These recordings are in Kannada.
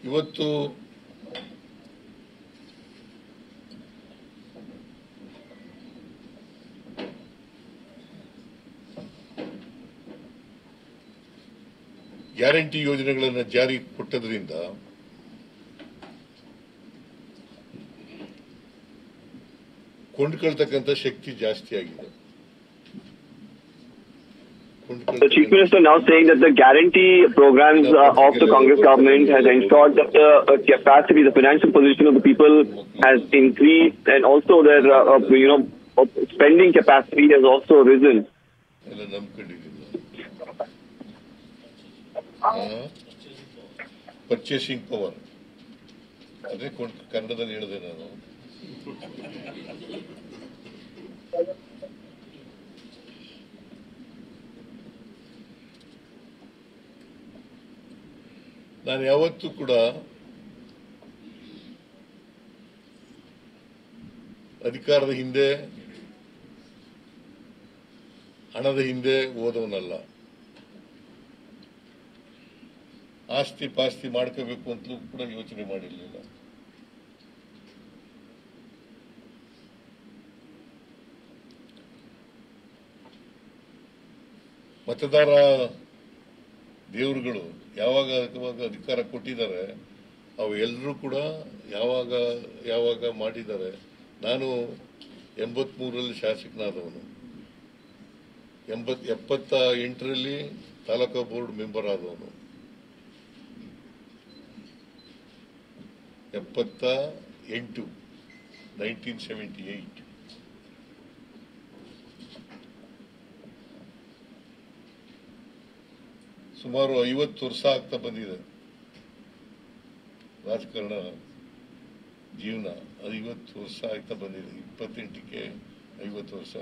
ಇವತ್ತು ಗ್ಯಾರಂಟಿ ಯೋಜನೆಗಳನ್ನು ಜಾರಿ ಕೊಟ್ಟದ್ರಿಂದ ಕೊಂಡ್ಕೊಳ್ತಕ್ಕಂಥ ಶಕ್ತಿ ಜಾಸ್ತಿ ಆಗಿದೆ The Chief Minister now saying that the guarantee programs uh, of the Congress government has ensured that the uh, capacity, the financial position of the people has increased and also their, uh, uh, you know, uh, spending capacity has also risen. ಎಲ್ಲ ನಂಬ್ಕೊಂಡಿದ್ದೀನಿ ಪರ್ಚೇಸಿಂಗ್ ಪವರ್ ಅದೇ ಕೊಂಡ್ ಕನ್ನಡದಲ್ಲಿ ಹೇಳಿದೆ ನಾನು ನಾನು ಯಾವತ್ತೂ ಕೂಡ ಅಧಿಕಾರದ ಹಿಂದೆ ಹಣದ ಹಿಂದೆ ಓದವನಲ್ಲ ಆಸ್ತಿ ಪಾಸ್ತಿ ಮಾಡ್ಕೋಬೇಕು ಅಂತಲೂ ಕೂಡ ಯೋಚನೆ ಮಾಡಿರಲಿಲ್ಲ ಮತದಾರ ದೇವರುಗಳು ಯಾವಾಗ ಯಾವಾಗ ಅಧಿಕಾರ ಕೊಟ್ಟಿದ್ದಾರೆ ಅವು ಎಲ್ಲರೂ ಕೂಡ ಯಾವಾಗ ಯಾವಾಗ ಮಾಡಿದ್ದಾರೆ ನಾನು ಎಂಬತ್ಮೂರರಲ್ಲಿ ಶಾಸಕನಾದವನು ಎಂಬತ್ ಎಪ್ಪತ್ತ ಎಂಟರಲ್ಲಿ ತಾಲೂಕಾ ಬೋರ್ಡ್ ಮೆಂಬರ್ ಆದವನು ಎಪ್ಪತ್ತ ಎಂಟು ನೈನ್ಟೀನ್ ಸೆವೆಂಟಿ ಏಯ್ಟ್ ಸುಮಾರು ಐವತ್ತು ವರ್ಷ ಆಗ್ತಾ ಬಂದಿದೆ ರಾಜಕಾರಣ ಜೀವನ ಐವತ್ತು ವರ್ಷ ಆಗ್ತಾ ಬಂದಿದೆ ಇಪ್ಪತ್ತೆಂಟಕ್ಕೆ ಐವತ್ತು ವರ್ಷ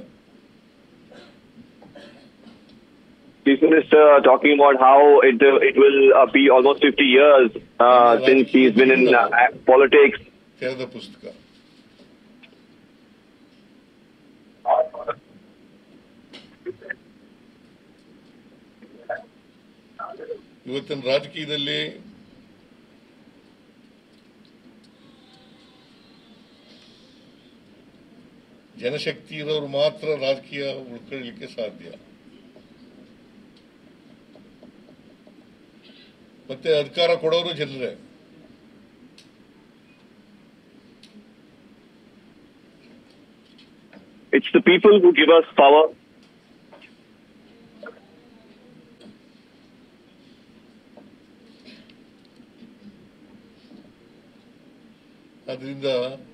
Chief Minister talking about how it uh, it will uh, be almost 50 years uh, since he's been in uh, politics. ತೆರೆದ ಪುಸ್ತಕ ಇವತ್ತಿನ ರಾಜಕೀಯದಲ್ಲಿ ಜನಶಕ್ತಿ ಇರೋರು ಮಾತ್ರ ರಾಜಕೀಯ ಉಳ್ಕೊಳ್ಳಿಕ್ಕೆ ಸಾಧ್ಯ ಮತ್ತೆ ಅಧಿಕಾರ ಕೊಡೋರು ಜನರೇ It's the people who give us power. ಅದರಿಂದ